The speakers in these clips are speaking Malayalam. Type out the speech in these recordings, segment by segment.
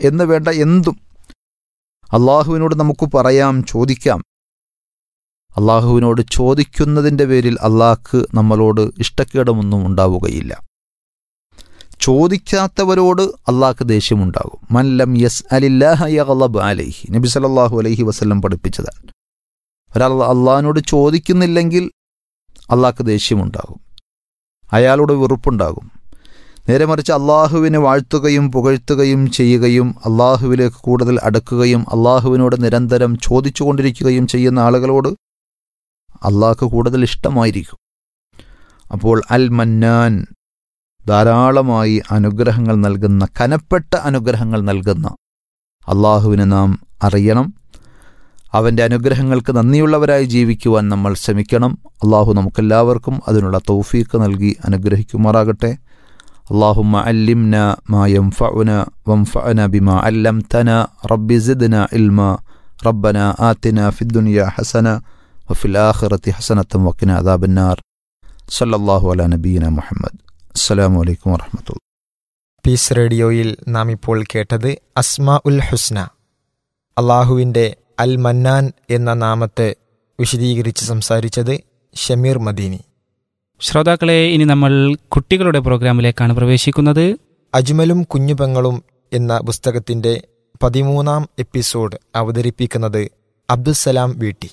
എന്ന് വേണ്ട എന്തും അള്ളാഹുവിനോട് നമുക്ക് പറയാം ചോദിക്കാം അള്ളാഹുവിനോട് ചോദിക്കുന്നതിൻ്റെ പേരിൽ അള്ളാഹ്ക്ക് നമ്മളോട് ഇഷ്ടക്കേടമൊന്നും ഉണ്ടാവുകയില്ല ചോദിക്കാത്തവരോട് അള്ളാഹ്ക്ക് ദേഷ്യമുണ്ടാകും മല്ലം യസ് അലില്ലാഹ് അലൈഹി നബി സല്ലല്ലാഹു അലൈഹി വസല്ലം പഠിപ്പിച്ചതാണ് ഒരാൾ അള്ളാഹിനോട് ചോദിക്കുന്നില്ലെങ്കിൽ അള്ളാഹ്ക്ക് ദേഷ്യമുണ്ടാകും അയാളോട് വെറുപ്പുണ്ടാകും നേരെ മറിച്ച് അള്ളാഹുവിനെ വാഴ്ത്തുകയും പുകഴ്ത്തുകയും ചെയ്യുകയും അള്ളാഹുവിലേക്ക് കൂടുതൽ അടുക്കുകയും അള്ളാഹുവിനോട് നിരന്തരം ചോദിച്ചുകൊണ്ടിരിക്കുകയും ചെയ്യുന്ന ആളുകളോട് അള്ളാഹ്ക്ക് കൂടുതൽ ഇഷ്ടമായിരിക്കും അപ്പോൾ അൽ മന്നാൻ ധാരാളമായി അനുഗ്രഹങ്ങൾ നൽകുന്ന കനപ്പെട്ട അനുഗ്രഹങ്ങൾ നൽകുന്ന അള്ളാഹുവിനെ നാം അറിയണം അവൻ്റെ അനുഗ്രഹങ്ങൾക്ക് നന്ദിയുള്ളവരായി ജീവിക്കുവാൻ നമ്മൾ ശ്രമിക്കണം അള്ളാഹു നമുക്കെല്ലാവർക്കും അതിനുള്ള തൗഫീക്ക് നൽകി അനുഗ്രഹിക്കുമാറാകട്ടെ اللهم علمنا ما ينفعنا وانفعنا بما علمتنا رب زدنا علما ربنا آتنا في الدنيا حسنة وفي الآخرة حسنة وقنا عذاب النار صلى الله على نبينا محمد السلام عليكم ورحمة الله പീസ് റേഡിയോയിൽ നാം ഇപ്പോൾ കേട്ടത് അസ്മാ ഉൽ ഹുസ്ന അള്ളാഹുവിൻ്റെ അൽ മന്നാൻ എന്ന നാമത്തെ വിശദീകരിച്ച് സംസാരിച്ചത് ഷമീർ മദീനി ശ്രോതാക്കളെ ഇനി നമ്മൾ കുട്ടികളുടെ പ്രോഗ്രാമിലേക്കാണ് പ്രവേശിക്കുന്നത് അജ്മലും കുഞ്ഞുപെങ്ങളും എന്ന പുസ്തകത്തിന്റെ പതിമൂന്നാം എപ്പിസോഡ് അവതരിപ്പിക്കുന്നത് അബ്ദുസലാം വീട്ടി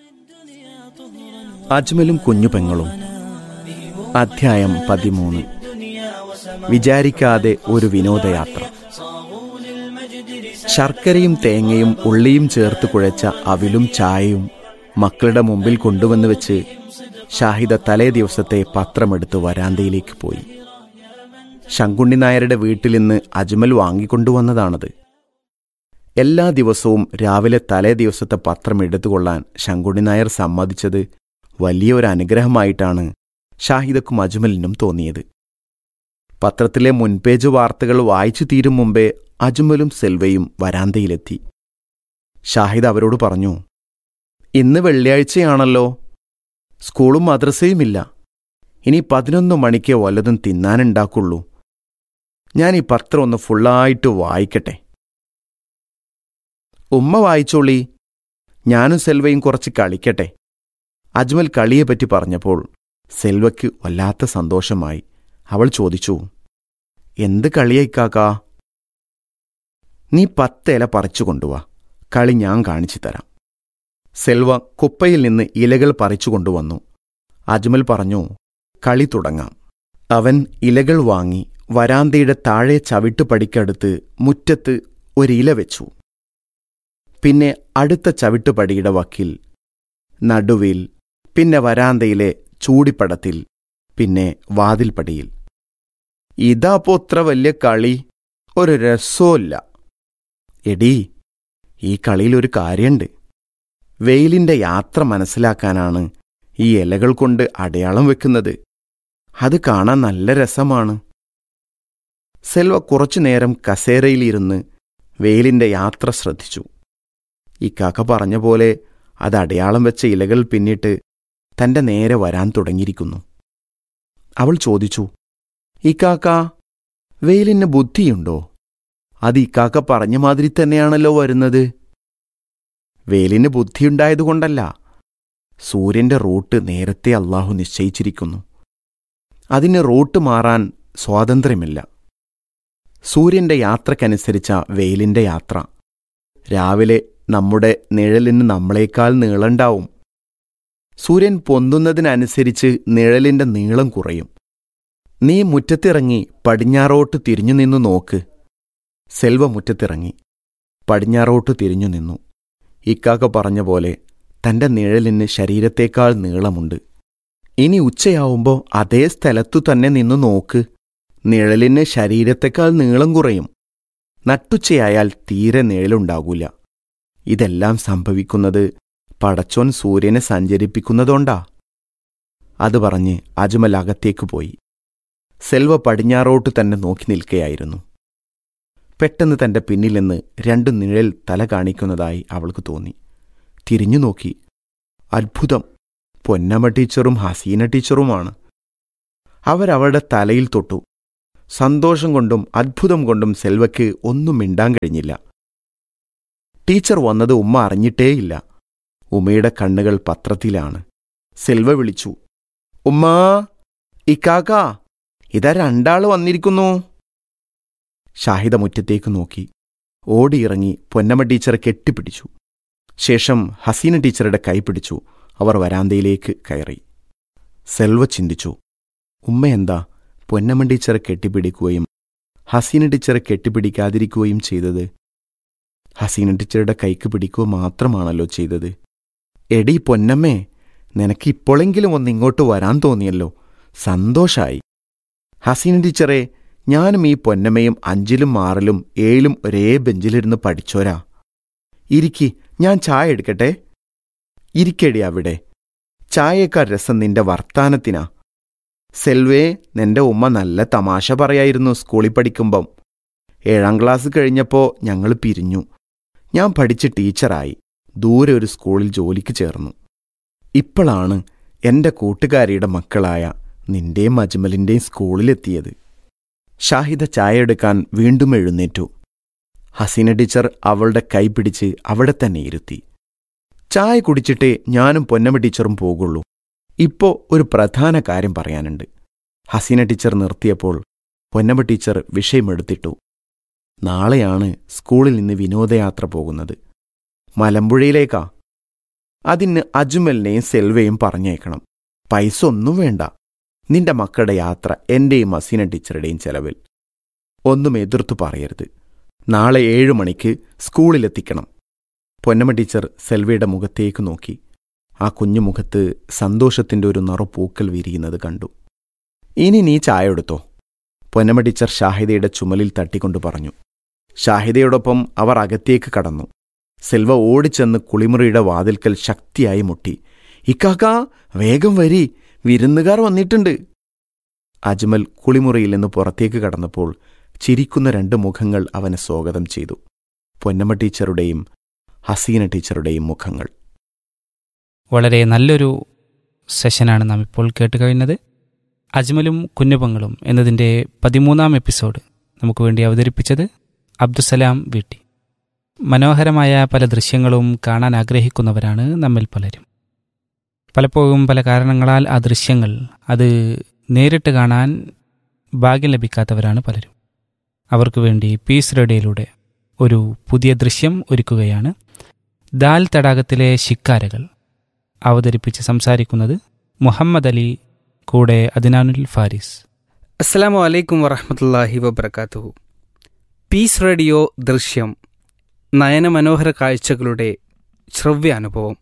അജ്മലും കുഞ്ഞുപെങ്ങളും അധ്യായം പതിമൂന്ന് വിചാരിക്കാതെ ഒരു വിനോദയാത്ര ശർക്കരയും തേങ്ങയും ഉള്ളിയും ചേർത്ത് കുഴച്ച അവിലും ചായയും മക്കളുടെ മുമ്പിൽ കൊണ്ടുവന്ന് വെച്ച് ഷാഹിദ തലേ ദിവസത്തെ പത്രമെടുത്ത് വരാന്തയിലേക്ക് പോയി ശങ്കുണ്ണി നായരുടെ വീട്ടിൽ നിന്ന് അജ്മൽ വാങ്ങിക്കൊണ്ടുവന്നതാണത് എല്ലാ ദിവസവും രാവിലെ തലേ ദിവസത്തെ പത്രം എടുത്തുകൊള്ളാൻ ശങ്കുണ്ണി നായർ സമ്മതിച്ചത് വലിയൊരു അനുഗ്രഹമായിട്ടാണ് ഷാഹിദക്കും അജ്മലിനും തോന്നിയത് പത്രത്തിലെ മുൻപേജ് വാർത്തകൾ വായിച്ചു തീരും മുമ്പേ അജ്മലും സെൽവയും വരാന്തയിലെത്തി ഷാഹിദ് അവരോട് പറഞ്ഞു ഇന്ന് വെള്ളിയാഴ്ചയാണല്ലോ സ്കൂളും മദ്രസയുമില്ല ഇനി പതിനൊന്ന് മണിക്ക് വല്ലതും തിന്നാനുണ്ടാക്കുള്ളൂ ഞാൻ ഈ പത്രം ഒന്ന് ഫുള്ളായിട്ട് വായിക്കട്ടെ ഉമ്മ വായിച്ചോളി ഞാനും സെൽവയും കുറച്ച് കളിക്കട്ടെ അജ്മൽ കളിയെപ്പറ്റി പറഞ്ഞപ്പോൾ സെൽവയ്ക്ക് വല്ലാത്ത സന്തോഷമായി അവൾ ചോദിച്ചു എന്ത് കളിയേക്കാക്കാ നീ പത്തേല പറിച്ചു കൊണ്ടുവാ കളി ഞാൻ കാണിച്ചു തരാം സെൽവ കുപ്പയിൽ നിന്ന് ഇലകൾ പറിച്ചു കൊണ്ടുവന്നു അജ്മൽ പറഞ്ഞു കളി തുടങ്ങാം അവൻ ഇലകൾ വാങ്ങി വരാന്തയുടെ താഴെ ചവിട്ടുപടിക്കടുത്ത് മുറ്റത്ത് ഒരില വെച്ചു പിന്നെ അടുത്ത ചവിട്ടുപടിയുടെ വക്കിൽ നടുവിൽ പിന്നെ വരാന്തയിലെ ചൂടിപ്പടത്തിൽ പിന്നെ വാതിൽപ്പടിയിൽ ഇതാപ്പോ ഇത്ര വലിയ കളി ഒരു രസവുമില്ല എടീ ഈ കളിയിൽ ഒരു കാര്യമുണ്ട് വെയിലിന്റെ യാത്ര മനസ്സിലാക്കാനാണ് ഈ ഇലകൾ കൊണ്ട് അടയാളം വെക്കുന്നത് അത് കാണാൻ നല്ല രസമാണ് സെൽവ കുറച്ചുനേരം കസേരയിലിരുന്ന് വെയിലിന്റെ യാത്ര ശ്രദ്ധിച്ചു ഇക്കാക്ക പറഞ്ഞ പോലെ അത് അടയാളം വെച്ച ഇലകൾ പിന്നിട്ട് തന്റെ നേരെ വരാൻ തുടങ്ങിയിരിക്കുന്നു അവൾ ചോദിച്ചു ഇക്കാക്ക വെയിലിന് ബുദ്ധിയുണ്ടോ അത് ഇക്കാക്ക പറഞ്ഞ മാതിരി തന്നെയാണല്ലോ വരുന്നത് വെയിലിന് ബുദ്ധിയുണ്ടായതുകൊണ്ടല്ല സൂര്യന്റെ റൂട്ട് നേരത്തെ അള്ളാഹു നിശ്ചയിച്ചിരിക്കുന്നു അതിന് റൂട്ട് മാറാൻ സ്വാതന്ത്ര്യമില്ല സൂര്യന്റെ യാത്രക്കനുസരിച്ച വെയിലിന്റെ യാത്ര രാവിലെ നമ്മുടെ നിഴലിന് നമ്മളെക്കാൾ നീളണ്ടാവും സൂര്യൻ പൊന്തുന്നതിനനുസരിച്ച് നിഴലിന്റെ നീളം കുറയും നീ മുറ്റത്തിറങ്ങി പടിഞ്ഞാറോട്ട് തിരിഞ്ഞു നിന്നു നോക്ക് സെൽവ മുറ്റത്തിറങ്ങി പടിഞ്ഞാറോട്ട് തിരിഞ്ഞു നിന്നു ഇക്കാക്ക പറഞ്ഞ പോലെ തന്റെ നിഴലിന് ശരീരത്തേക്കാൾ നീളമുണ്ട് ഇനി ഉച്ചയാവുമ്പോൾ അതേ സ്ഥലത്തു തന്നെ നിന്നു നോക്ക് നിഴലിന് ശരീരത്തേക്കാൾ നീളം കുറയും നട്ടുച്ചയായാൽ തീരെ നിഴലുണ്ടാകൂല ഇതെല്ലാം സംഭവിക്കുന്നത് പടച്ചോൻ സൂര്യനെ സഞ്ചരിപ്പിക്കുന്നതുകൊണ്ടാ അത് പറഞ്ഞ് അജ്മൽ അകത്തേക്ക് പോയി സെൽവ പടിഞ്ഞാറോട്ട് തന്നെ നോക്കി നിൽക്കുകയായിരുന്നു പെട്ടെന്ന് തന്റെ പിന്നിൽ നിന്ന് രണ്ട് നിഴൽ തല കാണിക്കുന്നതായി അവൾക്ക് തോന്നി തിരിഞ്ഞു നോക്കി അത്ഭുതം പൊന്നമ്മ ടീച്ചറും ഹസീന ടീച്ചറുമാണ് അവരവളുടെ തലയിൽ തൊട്ടു സന്തോഷം കൊണ്ടും അത്ഭുതം കൊണ്ടും സെൽവയ്ക്ക് ഒന്നും മിണ്ടാൻ കഴിഞ്ഞില്ല ടീച്ചർ വന്നത് ഉമ്മ അറിഞ്ഞിട്ടേയില്ല ഉമ്മയുടെ കണ്ണുകൾ പത്രത്തിലാണ് സെൽവ വിളിച്ചു ഉമ്മാ ഇക്കാക്ക ഇതാ രണ്ടാള് വന്നിരിക്കുന്നു ഷാഹിദ മുറ്റത്തേക്ക് നോക്കി ഓടിയിറങ്ങി പൊന്നമ്മ ടീച്ചറെ കെട്ടിപ്പിടിച്ചു ശേഷം ഹസീന ടീച്ചറുടെ കൈ പിടിച്ചു അവർ വരാന്തയിലേക്ക് കയറി സെൽവ ചിന്തിച്ചു ഉമ്മ എന്താ പൊന്നമ്മ ടീച്ചറെ കെട്ടിപ്പിടിക്കുകയും ഹസീന ടീച്ചറെ കെട്ടിപ്പിടിക്കാതിരിക്കുകയും ചെയ്തത് ഹസീന ടീച്ചറുടെ കൈക്ക് പിടിക്കുക മാത്രമാണല്ലോ ചെയ്തത് എടി പൊന്നമ്മേ നിനക്ക് ഇപ്പോഴെങ്കിലും ഒന്ന് ഇങ്ങോട്ട് വരാൻ തോന്നിയല്ലോ സന്തോഷായി ഹസീന ടീച്ചറെ ഞാനും ഈ പൊന്നമ്മയും അഞ്ചിലും ആറിലും ഏഴിലും ഒരേ ബെഞ്ചിലിരുന്ന് പഠിച്ചോരാ ഇരിക്കി ഞാൻ ചായ എടുക്കട്ടെ ഇരിക്കടി അവിടെ ചായയേക്കാൾ രസം നിന്റെ വർത്താനത്തിനാ സെൽവേ നിന്റെ ഉമ്മ നല്ല തമാശ പറയായിരുന്നു സ്കൂളിൽ പഠിക്കുമ്പം ഏഴാം ക്ലാസ് കഴിഞ്ഞപ്പോൾ ഞങ്ങൾ പിരിഞ്ഞു ഞാൻ പഠിച്ച് ടീച്ചറായി ദൂരെ ഒരു സ്കൂളിൽ ജോലിക്ക് ചേർന്നു ഇപ്പോഴാണ് എന്റെ കൂട്ടുകാരിയുടെ മക്കളായ നിന്റെയും അജ്മലിന്റെയും സ്കൂളിലെത്തിയത് ഷാഹിദ ചായ എടുക്കാൻ വീണ്ടും എഴുന്നേറ്റു ഹസീന ടീച്ചർ അവളുടെ കൈ പിടിച്ച് അവിടെ തന്നെ ഇരുത്തി ചായ കുടിച്ചിട്ടേ ഞാനും പൊന്നമ്മ ടീച്ചറും പോകുള്ളൂ ഇപ്പോ ഒരു പ്രധാന കാര്യം പറയാനുണ്ട് ഹസീന ടീച്ചർ നിർത്തിയപ്പോൾ പൊന്നമ്മ ടീച്ചർ വിഷയമെടുത്തിട്ടു നാളെയാണ് സ്കൂളിൽ നിന്ന് വിനോദയാത്ര പോകുന്നത് മലമ്പുഴയിലേക്കാ അതിന് അജ്മലിനെയും സെൽവയും പറഞ്ഞേക്കണം പൈസ ഒന്നും വേണ്ട നിന്റെ മക്കളുടെ യാത്ര എന്റെയും ഹസീന ടീച്ചറുടെയും ചെലവിൽ ഒന്നും എതിർത്തു പറയരുത് നാളെ ഏഴു മണിക്ക് സ്കൂളിലെത്തിക്കണം പൊന്നമ്മ ടീച്ചർ സെൽവയുടെ മുഖത്തേക്ക് നോക്കി ആ കുഞ്ഞു മുഖത്ത് സന്തോഷത്തിന്റെ ഒരു നറുപൂക്കൽ വിരിയുന്നത് കണ്ടു ഇനി നീ ചായ എടുത്തോ പൊന്നമ്മ ടീച്ചർ ഷാഹിദയുടെ ചുമലിൽ തട്ടിക്കൊണ്ടു പറഞ്ഞു ഷാഹിദയോടൊപ്പം അവർ അകത്തേക്ക് കടന്നു സെൽവ ഓടിച്ചെന്ന് കുളിമുറിയുടെ വാതിൽക്കൽ ശക്തിയായി മുട്ടി ഇക്കാക്ക വേഗം വരി വിരുന്നുകാർ വന്നിട്ടുണ്ട് അജ്മൽ കുളിമുറിയിൽ നിന്ന് പുറത്തേക്ക് കടന്നപ്പോൾ ചിരിക്കുന്ന രണ്ട് മുഖങ്ങൾ അവനെ സ്വാഗതം ചെയ്തു പൊന്നമ്മ ടീച്ചറുടെയും ഹസീന ടീച്ചറുടെയും മുഖങ്ങൾ വളരെ നല്ലൊരു സെഷനാണ് നാം ഇപ്പോൾ കേട്ട് കഴിഞ്ഞത് അജ്മലും കുഞ്ഞുപങ്ങളും എന്നതിൻ്റെ പതിമൂന്നാം എപ്പിസോഡ് നമുക്ക് വേണ്ടി അവതരിപ്പിച്ചത് അബ്ദുസലാം വീട്ടി മനോഹരമായ പല ദൃശ്യങ്ങളും കാണാൻ ആഗ്രഹിക്കുന്നവരാണ് നമ്മിൽ പലരും പലപ്പോഴും പല കാരണങ്ങളാൽ ആ ദൃശ്യങ്ങൾ അത് നേരിട്ട് കാണാൻ ഭാഗ്യം ലഭിക്കാത്തവരാണ് പലരും അവർക്ക് വേണ്ടി പീസ് റേഡിയോയിലൂടെ ഒരു പുതിയ ദൃശ്യം ഒരുക്കുകയാണ് ദാൽ തടാകത്തിലെ ശിക്കാരകൾ അവതരിപ്പിച്ച് സംസാരിക്കുന്നത് മുഹമ്മദ് അലി കൂടെ അദ്നാനുൽ ഫാരിസ് അസ്സലാമു അലൈക്കും വറഹമത്തല്ലാഹി വബർക്കാത്തുഹു പീസ് റേഡിയോ ദൃശ്യം നയനമനോഹര കാഴ്ചകളുടെ ശ്രവ്യാനുഭവം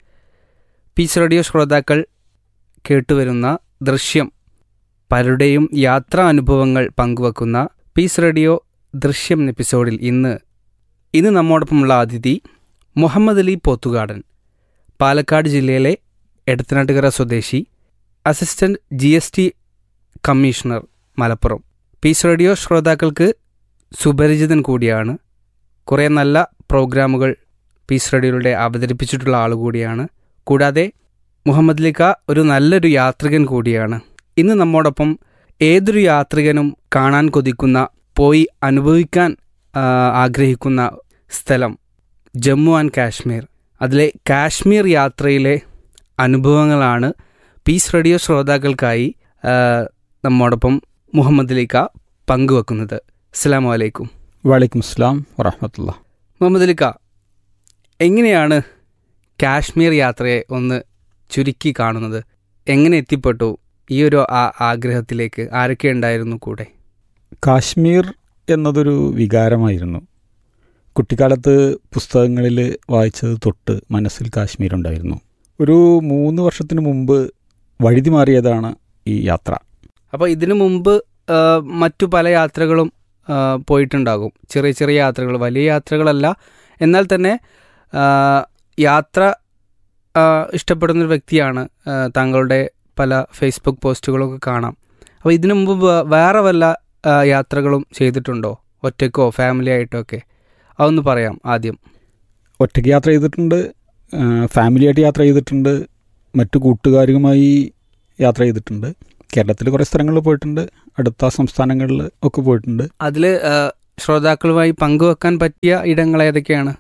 പീസ് റേഡിയോ ശ്രോതാക്കൾ കേട്ടുവരുന്ന ദൃശ്യം പലരുടെയും യാത്രാ അനുഭവങ്ങൾ പങ്കുവെക്കുന്ന പീസ് റേഡിയോ ദൃശ്യം എപ്പിസോഡിൽ ഇന്ന് ഇന്ന് നമ്മോടൊപ്പമുള്ള അതിഥി മുഹമ്മദ് അലി പോത്തുകാടൻ പാലക്കാട് ജില്ലയിലെ എടത്തനാട്ടുകര സ്വദേശി assistant G S T commissioner Malappuram peace radio ശ്രോതാക്കൾക്ക് സുപരിചിതൻ കൂടിയാണ് കുറേ നല്ല പ്രോഗ്രാമുകൾ പീസ് റേഡിയോയിലൂടെ അവതരിപ്പിച്ചിട്ടുള്ള ആൾ കൂടിയാണ് കൂടാതെ മുഹമ്മദ് ലിക്ക ഒരു നല്ലൊരു യാത്രികൻ കൂടിയാണ് ഇന്ന് നമ്മോടൊപ്പം ഏതൊരു യാത്രികനും കാണാൻ കൊതിക്കുന്ന പോയി അനുഭവിക്കാൻ ആ, ആഗ്രഹിക്കുന്ന സ്ഥലം ജമ്മു ആൻഡ് കാശ്മീർ അതിലെ കാശ്മീർ യാത്രയിലെ അനുഭവങ്ങളാണ് പീസ് റേഡിയോ ശ്രോതാക്കൾക്കായി ആ, നമ്മോടൊപ്പം മുഹമ്മദ് ലിക്ക പങ്കുവെക്കുന്നത് അസ്സാം വലൈക്കും വലൈക്കും സ്ലാം വറഹമത്തുള്ള മുഹമ്മദ് ലിക്ക എങ്ങനെയാണ് കാശ്മീർ യാത്രയെ ഒന്ന് ചുരുക്കി കാണുന്നത് എങ്ങനെ എത്തിപ്പെട്ടു ഈ ഒരു ആ- ആഗ്രഹത്തിലേക്ക് ആരൊക്കെ ഉണ്ടായിരുന്നു കൂടെ കാശ്മീർ എന്നതൊരു വികാരമായിരുന്നു കുട്ടിക്കാലത്ത് പുസ്തകങ്ങളിൽ വായിച്ചത് തൊട്ട് മനസ്സിൽ കാശ്മീർ ഉണ്ടായിരുന്നു ഒരു മൂന്ന് വർഷത്തിന് മുമ്പ് വഴുതി മാറിയതാണ് ഈ യാത്ര അപ്പോൾ ഇതിനു മുമ്പ് ആ, മറ്റു പല യാത്രകളും ആ, പോയിട്ടുണ്ടാകും ചെറിയ ചെറിയ യാത്രകൾ വലിയ യാത്രകളല്ല എന്നാൽ തന്നെ ആ, യാത്ര ആ, ഇഷ്ടപ്പെടുന്നൊരു വ്യക്തിയാണ് ആ, താങ്കളുടെ പല ഫേസ്ബുക്ക് പോസ്റ്റുകളൊക്കെ കാണാം അപ്പോൾ ഇതിനു മുമ്പ് വേ- വേറെ വല്ല ആ, യാത്രകളും ചെയ്തിട്ടുണ്ടോ ഒറ്റയ്ക്കോ ഫാമിലി ആയിട്ടോ ഒക്കെ അതൊന്ന് പറയാം ആദ്യം ഒറ്റയ്ക്ക് യാത്ര ചെയ്തിട്ടുണ്ട് ആ, ഫാമിലിയായിട്ട് യാത്ര ചെയ്തിട്ടുണ്ട് മറ്റു കൂട്ടുകാരുമായി യാത്ര ചെയ്തിട്ടുണ്ട് കേരളത്തിൽ കുറേ സ്ഥലങ്ങളിൽ പോയിട്ടുണ്ട് അടുത്ത സംസ്ഥാനങ്ങളിൽ ഒക്കെ പോയിട്ടുണ്ട് അതിൽ ശ്രോതാക്കളുമായി പങ്കുവെക്കാൻ പറ്റിയ ഇടങ്ങൾ ഏതൊക്കെയാണ്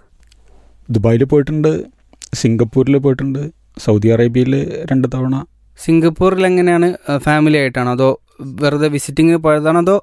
ദുബായിൽ പോയിട്ടുണ്ട് സിംഗപ്പൂരിൽ പോയിട്ടുണ്ട് സൗദി അറേബ്യയിൽ രണ്ട് തവണ സിംഗപ്പൂരിൽ എങ്ങനെയാണ് ഫാമിലി ആയിട്ടാണോ അതോ വെറുതെ വിസിറ്റിങ്ങിന് പോയതാണോ അതോ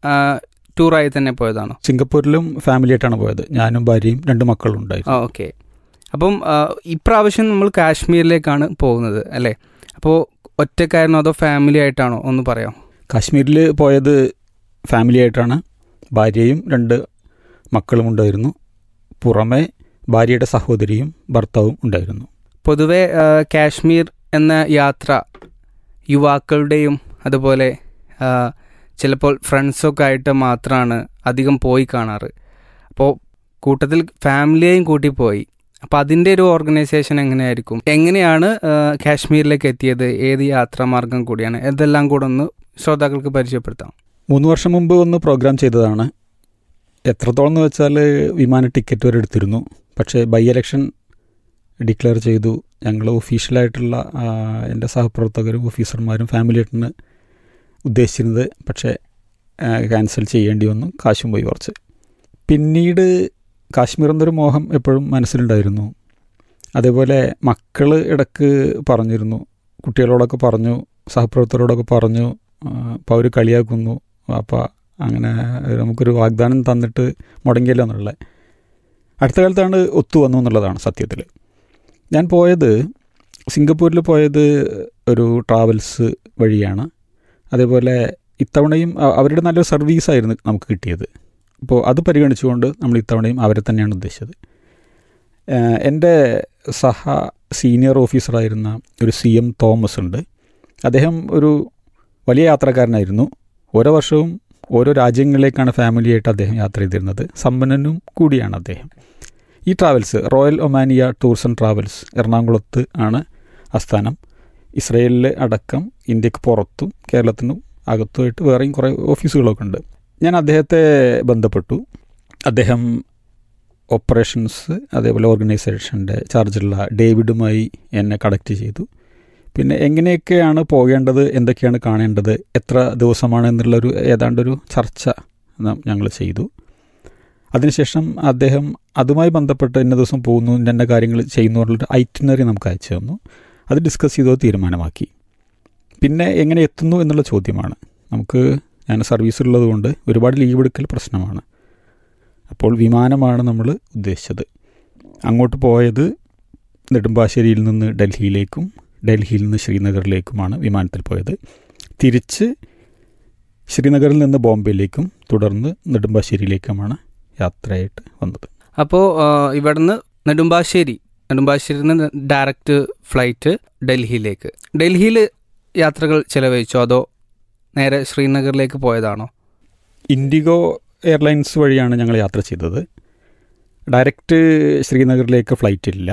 ടൂറായി തന്നെ പോയതാണോ സിംഗപ്പൂരിലും ഫാമിലി ആയിട്ടാണ് പോയത് ഞാനും ഭാര്യയും രണ്ട് മക്കളും ഉണ്ടായിരുന്നു ആ ഓക്കെ അപ്പം ആ, ഇപ്രാവശ്യം നമ്മൾ കാശ്മീരിലേക്കാണ് പോകുന്നത് അല്ലേ അപ്പോൾ ഒറ്റക്കായിരുന്നോ അതോ ഫാമിലി ആയിട്ടാണോ ഒന്ന് പറയാം കാശ്മീരിൽ പോയത് ഫാമിലി ആയിട്ടാണ് ഭാര്യയും രണ്ട് മക്കളും ഉണ്ടായിരുന്നു പുറമെ ഭാര്യയുടെ സഹോദരിയും ഭർത്താവും ഉണ്ടായിരുന്നു പൊതുവെ ആ, കാശ്മീർ എന്ന യാത്ര യുവാക്കളുടെയും അതുപോലെ ആ, ചിലപ്പോൾ ഫ്രണ്ട്സൊക്കെ ആയിട്ട് മാത്രമാണ് അധികം പോയി കാണാറ് അപ്പോൾ കൂട്ടത്തിൽ ഫാമിലിയെയും കൂട്ടി പോയി അപ്പോൾ അതിൻ്റെ ഒരു ഓർഗനൈസേഷൻ എങ്ങനെയായിരിക്കും എങ്ങനെയാണ് ആ, കാശ്മീരിലേക്ക് എത്തിയത് ഏത് യാത്രാമാർഗം കൂടിയാണ് ഇതെല്ലാം കൂടെ ഒന്ന് ശ്രോതാക്കൾക്ക് പരിചയപ്പെടുത്താം മൂന്ന് വർഷം മുമ്പ് ഒന്ന് പ്രോഗ്രാം ചെയ്തതാണ് എത്രത്തോളം എന്ന് വെച്ചാൽ വിമാന ടിക്കറ്റ് വരെ എടുത്തിരുന്നു പക്ഷേ ബൈ ഇലക്ഷൻ ഡിക്ലെയർ ചെയ്തു ഞങ്ങൾ ഒഫീഷ്യലായിട്ടുള്ള ആ, എൻ്റെ സഹപ്രവർത്തകരും ഓഫീസർമാരും ഫാമിലിയായിട്ടാണ് ഉദ്ദേശിച്ചിരുന്നത് പക്ഷേ ക്യാൻസൽ ചെയ്യേണ്ടി വന്നു കാശും പോയി കുറച്ച് പിന്നീട് കാശ്മീർ എന്നൊരു മോഹം എപ്പോഴും മനസ്സിലുണ്ടായിരുന്നു അതേപോലെ മക്കൾ ഇടക്ക് പറഞ്ഞിരുന്നു കുട്ടികളോടൊക്കെ പറഞ്ഞു സഹപ്രവർത്തകരോടൊക്കെ പറഞ്ഞു അപ്പോൾ അവർ കളിയാക്കുന്നു അപ്പോൾ അങ്ങനെ നമുക്കൊരു വാഗ്ദാനം തന്നിട്ട് മുടങ്ങിയല്ലോ എന്നുള്ളത് അടുത്ത കാലത്താണ് ഒത്തു വന്നു എന്നുള്ളതാണ് സത്യത്തിൽ ഞാൻ പോയത് സിംഗപ്പൂരിൽ പോയത് ഒരു ട്രാവൽസ് വഴിയാണ് അതേപോലെ ഇത്തവണയും അ- അവരുടെ നല്ലൊരു സർവീസായിരുന്നു നമുക്ക് കിട്ടിയത് അപ്പോൾ അത് പരിഗണിച്ചുകൊണ്ട് നമ്മൾ ഇത്തവണയും അവരെ തന്നെയാണ് ഉദ്ദേശിച്ചത് ഏഹ് എൻ്റെ സഹ സീനിയർ ഓഫീസറായിരുന്ന ഒരു സി എം തോമസ് ഉണ്ട് അദ്ദേഹം ഒരു വലിയ യാത്രക്കാരനായിരുന്നു ഓരോ വർഷവും ഓരോ രാജ്യങ്ങളിലേക്കാണ് ഫാമിലിയായിട്ട് അദ്ദേഹം യാത്ര ചെയ്തിരുന്നത് സമ്പന്നനും കൂടിയാണ് അദ്ദേഹം ഈ travels royal Omania tours and travels എറണാകുളത്ത് ആണ് ആസ്ഥാനം ഇസ്രയേലിൽ അടക്കം ഇന്ത്യക്ക് പുറത്തും കേരളത്തിനും അകത്തുമായിട്ട് വേറെയും കുറേ ഓഫീസുകളൊക്കെ ഉണ്ട് ഞാൻ അദ്ദേഹത്തെ ബന്ധപ്പെട്ടു അദ്ദേഹം ഓപ്പറേഷൻസ് അതേപോലെ ഓർഗനൈസേഷൻ്റെ ചാർജുള്ള ഡേവിഡുമായി എന്നെ കണക്ട് ചെയ്തു പിന്നെ എങ്ങനെയൊക്കെയാണ് പോകേണ്ടത് എന്തൊക്കെയാണ് കാണേണ്ടത് എത്ര ദിവസമാണ് എന്നുള്ളൊരു ഏതാണ്ടൊരു ചർച്ച ഞങ്ങൾ ചെയ്തു അതിനുശേഷം അദ്ദേഹം അതുമായി ബന്ധപ്പെട്ട് ഇന്ന ദിവസം പോകുന്നു ഇന്ന കാര്യങ്ങൾ ചെയ്യുന്നു എന്നുള്ളൊരു ഐറ്റിനറി നമുക്ക് അയച്ചു തന്നു അത് ഡിസ്കസ് ചെയ്തോ തീരുമാനമാക്കി പിന്നെ എങ്ങനെ എത്തുന്നു എന്നുള്ള ചോദ്യമാണ് നമുക്ക് ഞാൻ സർവീസിലുള്ളത് കൊണ്ട് ഒരുപാട് ലീവ് എടുക്കൽ പ്രശ്നമാണ് അപ്പോൾ വിമാനമാണ് നമ്മൾ ഉദ്ദേശിച്ചത് അങ്ങോട്ട് പോയത് നെടുമ്പാശ്ശേരിയിൽ നിന്ന് ഡൽഹിയിലേക്കും ഡൽഹിയിൽ നിന്ന് ശ്രീനഗറിലേക്കുമാണ് വിമാനത്തിൽ പോയത് തിരിച്ച് ശ്രീനഗറിൽ നിന്ന് ബോംബെയിലേക്കും തുടർന്ന് നെടുമ്പാശ്ശേരിയിലേക്കുമാണ് യാത്രയായിട്ട് വന്നത് അപ്പോൾ ഇവിടുന്ന് നെടുമ്പാശ്ശേരി നെടുമ്പാശ്ശേരിയിൽ നിന്ന് ഡയറക്റ്റ് ഫ്ലൈറ്റ് ഡൽഹിയിലേക്ക് ഡൽഹിയിൽ യാത്രകൾ ചിലവഴിച്ചോ അതോ നേരെ ശ്രീനഗറിലേക്ക് പോയതാണോ ഇൻഡിഗോ എയർലൈൻസ് വഴിയാണ് ഞങ്ങൾ യാത്ര ചെയ്തത് ഡയറക്റ്റ് ശ്രീനഗറിലേക്ക് ഫ്ലൈറ്റ് ഇല്ല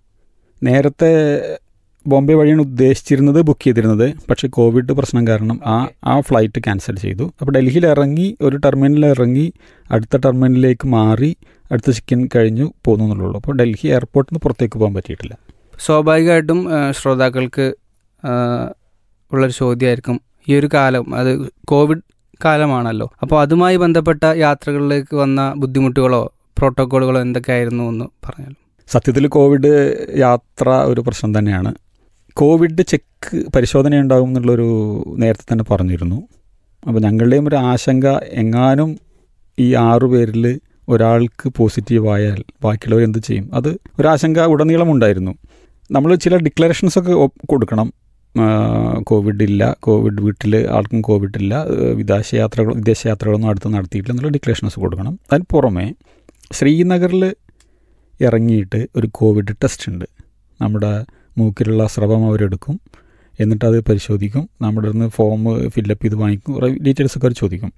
നേരത്തെ ബോംബെ വഴിയാണ് ഉദ്ദേശിച്ചിരുന്നത് ബുക്ക് ചെയ്തിരുന്നത് പക്ഷേ കോവിഡ് പ്രശ്നം കാരണം ആ ആ ഫ്ലൈറ്റ് ക്യാൻസൽ ചെയ്തു അപ്പോൾ ഡൽഹിയിൽ ഇറങ്ങി ഒരു ടെർമിനലിൽ ഇറങ്ങി അടുത്ത ടെർമിനലിലേക്ക് മാറി അടുത്ത ചിക്കൻ കഴിഞ്ഞു പോകുന്നു എന്നുള്ളൂ അപ്പോൾ ഡൽഹി എയർപോർട്ടിൽ നിന്ന് പുറത്തേക്ക് പോകാൻ പറ്റിയിട്ടില്ല സ്വാഭാവികമായിട്ടും ആ, ശ്രോതാക്കൾക്ക് ആ, ഉള്ളൊരു ചോദ്യമായിരിക്കും ഈ ഒരു കാലം അത് കോവിഡ് കാലമാണല്ലോ അപ്പോൾ അതുമായി ബന്ധപ്പെട്ട യാത്രകളിലേക്ക് വന്ന ബുദ്ധിമുട്ടുകളോ പ്രോട്ടോക്കോളുകളോ എന്തൊക്കെയായിരുന്നു എന്ന് പറഞ്ഞാലും സത്യത്തിൽ കോവിഡ് യാത്ര ഒരു പ്രശ്നം തന്നെയാണ് കോവിഡ് ചെക്ക് പരിശോധന ഉണ്ടാകും എന്നുള്ളൊരു നേരത്തെ തന്നെ പറഞ്ഞിരുന്നു അപ്പോൾ ഞങ്ങളുടെയും ഒരു ആശങ്ക എങ്ങാനും ഈ ആറു പേരിൽ ഒരാൾക്ക് പോസിറ്റീവ് ആയാൽ ബാക്കിയുള്ളവർ എന്ത് ചെയ്യും അത് ഒരാശങ്ക ഉടനീളം ഉണ്ടായിരുന്നു നമ്മൾ ചില ഡിക്ലറേഷൻസ് ഒക്കെ ഒപ്പ് കൊടുക്കണം ആ, കോവിഡ് ഇല്ല കോവിഡ് വീട്ടിൽ ആൾക്കും കോവിഡ് ഇല്ല ഏഹ് വിദേശ യാത്രകൾ വിദേശ യാത്രകളൊന്നും അടുത്ത് നടത്തിയിട്ടില്ല എന്നുള്ള ഡിക്ലറേഷൻസ് കൊടുക്കണം അതിന് പുറമെ ശ്രീനഗറിൽ ഇറങ്ങിയിട്ട് ഒരു കോവിഡ് ടെസ്റ്റ് ഉണ്ട് നമ്മുടെ മൂക്കിലുള്ള സ്രവം അവരെടുക്കും എന്നിട്ട് അത് പരിശോധിക്കും നമ്മുടെ നിന്ന് ഫോം ഫില്ലപ്പ് ചെയ്ത് വാങ്ങിക്കും കുറേ ഡീറ്റെയിൽസ് ഒക്കെ അവർ ചോദിക്കും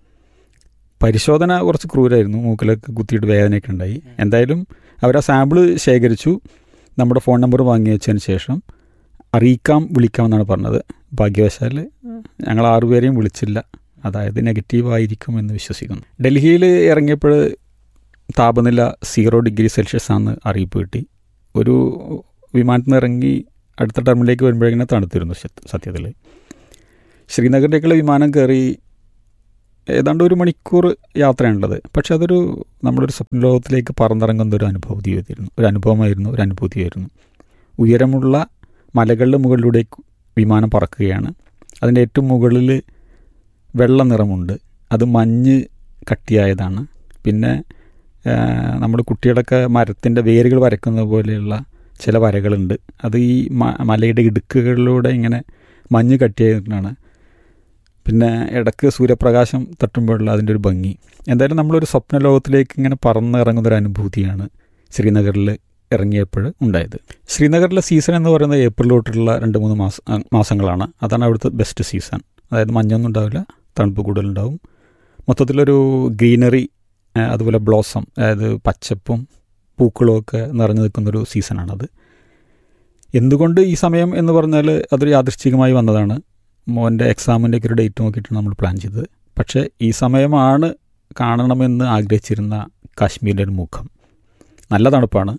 പരിശോധന കുറച്ച് ക്രൂരായിരുന്നു മൂക്കിലൊക്കെ കുത്തിയിട്ട് വേദനയൊക്കെ ഉണ്ടായി എന്തായാലും അവർ ആ സാമ്പിള് ശേഖരിച്ചു നമ്മുടെ ഫോൺ നമ്പർ വാങ്ങി വെച്ചതിന് ശേഷം അറിയിക്കാം വിളിക്കാം എന്നാണ് പറഞ്ഞത് ഭാഗ്യവശാൽ ഞങ്ങൾ ആറുപേരെയും വിളിച്ചില്ല അതായത് നെഗറ്റീവ് ആയിരിക്കും എന്ന് വിശ്വസിക്കുന്നു ഡൽഹിയിൽ ഇറങ്ങിയപ്പോൾ താപനില സീറോ ഡിഗ്രി സെൽഷ്യസ് ആണെന്ന് അറിയിപ്പ് കിട്ടി ഒരു വിമാനത്തിൽ നിന്ന് ഇറങ്ങി അടുത്ത ടെർമിലേക്ക് വരുമ്പോഴേക്കും തണുത്തിരുന്നു സത്യത്തിൽ ശ്രീനഗറിലേക്കുള്ള വിമാനം കയറി ഏതാണ്ട് ഒരു മണിക്കൂർ യാത്രയാണുള്ളത് പക്ഷെ അതൊരു നമ്മളൊരു സ്വപ്ന ലോകത്തിലേക്ക് പറന്നിറങ്ങുന്ന ഒരു അനുഭൂതിയായിരുന്നു ഒരു അനുഭവമായിരുന്നു ഒരു അനുഭൂതിയായിരുന്നു ഉയരമുള്ള മലകളുടെ മുകളിലൂടെ വിമാനം പറക്കുകയാണ് അതിൻ്റെ ഏറ്റവും മുകളിൽ വെള്ള നിറമുണ്ട് അത് മഞ്ഞ് കട്ടിയായതാണ് പിന്നെ നമ്മൾ കുട്ടികളൊക്കെ മരത്തിൻ്റെ വേരുകൾ വരക്കുന്ന പോലെയുള്ള ചില വരകളുണ്ട് അത് ഈ മ- മലയുടെ ഇടുക്കുകളിലൂടെ ഇങ്ങനെ മഞ്ഞ് കട്ടിയായിട്ടാണ് പിന്നെ ഇടയ്ക്ക് സൂര്യപ്രകാശം തട്ടുമ്പോഴുള്ള അതിൻ്റെ ഒരു ഭംഗി എന്തായാലും നമ്മളൊരു സ്വപ്ന ലോകത്തിലേക്ക് ഇങ്ങനെ പറന്നിറങ്ങുന്ന ഒരു അനുഭൂതിയാണ് ശ്രീനഗറിൽ ഇറങ്ങിയപ്പോൾ ഉണ്ടായത് ശ്രീനഗറിലെ സീസൺ എന്ന് പറയുന്നത് ഏപ്രിൽ തൊട്ടുള്ള രണ്ട് മൂന്ന് മാസ ആ, മാസങ്ങളാണ് അതാണ് അവിടുത്തെ ബെസ്റ്റ് സീസൺ അതായത് മഞ്ഞൊന്നും ഉണ്ടാവില്ല തണുപ്പ് കൂടുതലുണ്ടാവും മൊത്തത്തിലൊരു ഗ്രീനറി ആ, അതുപോലെ ബ്ലോസം അതായത് പച്ചപ്പും പൂക്കളും ഒക്കെ നിറഞ്ഞു നിൽക്കുന്നൊരു സീസണാണത് എന്തുകൊണ്ട് ഈ സമയം എന്ന് പറഞ്ഞാൽ അതൊരു യാദൃശ്ചികമായി വന്നതാണ് മോൻ്റെ എക്സാമിൻ്റെ ഒക്കെ ഒരു ഡേറ്റ് നോക്കിയിട്ടാണ് നമ്മൾ പ്ലാൻ ചെയ്തത് പക്ഷേ ഈ സമയമാണ് കാണണമെന്ന് ആഗ്രഹിച്ചിരുന്ന കാശ്മീരിൻ്റെ ഒരു മുഖം നല്ല തണുപ്പാണ്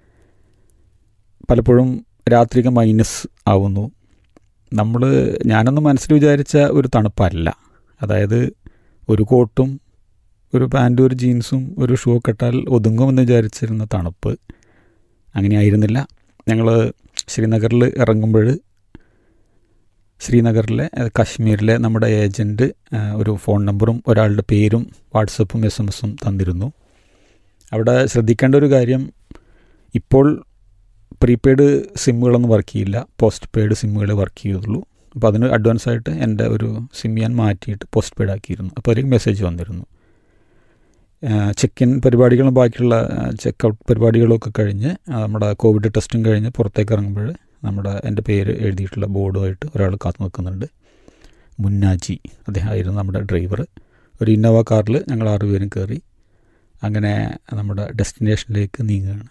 പലപ്പോഴും രാത്രിക മൈനസ് ആവുന്നു നമ്മൾ ഞാനൊന്ന് മനസ്സിൽ വിചാരിച്ച ഒരു തണുപ്പല്ല അതായത് ഒരു കോട്ടും ഒരു പാൻറ്റും ഒരു ജീൻസും ഒരു ഷൂ ഒക്കെ ഇട്ടാൽ ഒതുങ്ങുമെന്ന് വിചാരിച്ചിരുന്ന തണുപ്പ് അങ്ങനെ ആയിരുന്നില്ല ഞങ്ങൾ ശ്രീനഗറിൽ ഇറങ്ങുമ്പോൾ ശ്രീനഗറിലെ അഹ് കാശ്മീരിലെ നമ്മുടെ ഏജൻറ്റ് ഒരു ഫോൺ നമ്പറും ഒരാളുടെ പേരും വാട്സപ്പും എസ് എം എസും തന്നിരുന്നു അവിടെ ശ്രദ്ധിക്കേണ്ട ഒരു കാര്യം ഇപ്പോൾ പ്രീപെയ്ഡ് സിമ്മുകളൊന്നും വർക്ക് ചെയ്യില്ല പോസ്റ്റ് പെയ്ഡ് സിമ്മുകൾ വർക്ക് ചെയ്യുള്ളൂ അപ്പോൾ അതിന് അഡ്വാൻസ് ആയിട്ട് എൻ്റെ ഒരു സിം ഞാൻ മാറ്റിയിട്ട് പോസ്റ്റ് പെയ്ഡ് ആക്കിയിരുന്നു അപ്പോൾ അതിലേക്ക് മെസ്സേജ് വന്നിരുന്നു ചെക്ക് ഇൻ പരിപാടികളും ബാക്കിയുള്ള ചെക്ക് ഔട്ട് പരിപാടികളൊക്കെ കഴിഞ്ഞ് ആ, നമ്മുടെ കോവിഡ് ടെസ്റ്റും കഴിഞ്ഞ് പുറത്തേക്ക് ഇറങ്ങുമ്പോൾ നമ്മുടെ എൻ്റെ പേര് എഴുതിയിട്ടുള്ള ബോർഡുമായിട്ട് ഒരാൾ കാത്തു നിൽക്കുന്നുണ്ട് മുന്നാജി അദ്ദേഹമായിരുന്നു നമ്മുടെ ഡ്രൈവർ ഒരു ഇന്നോവ കാറിൽ ഞങ്ങൾ ആറുപേരും കയറി അങ്ങനെ നമ്മുടെ ഡെസ്റ്റിനേഷനിലേക്ക് നീങ്ങുകയാണ്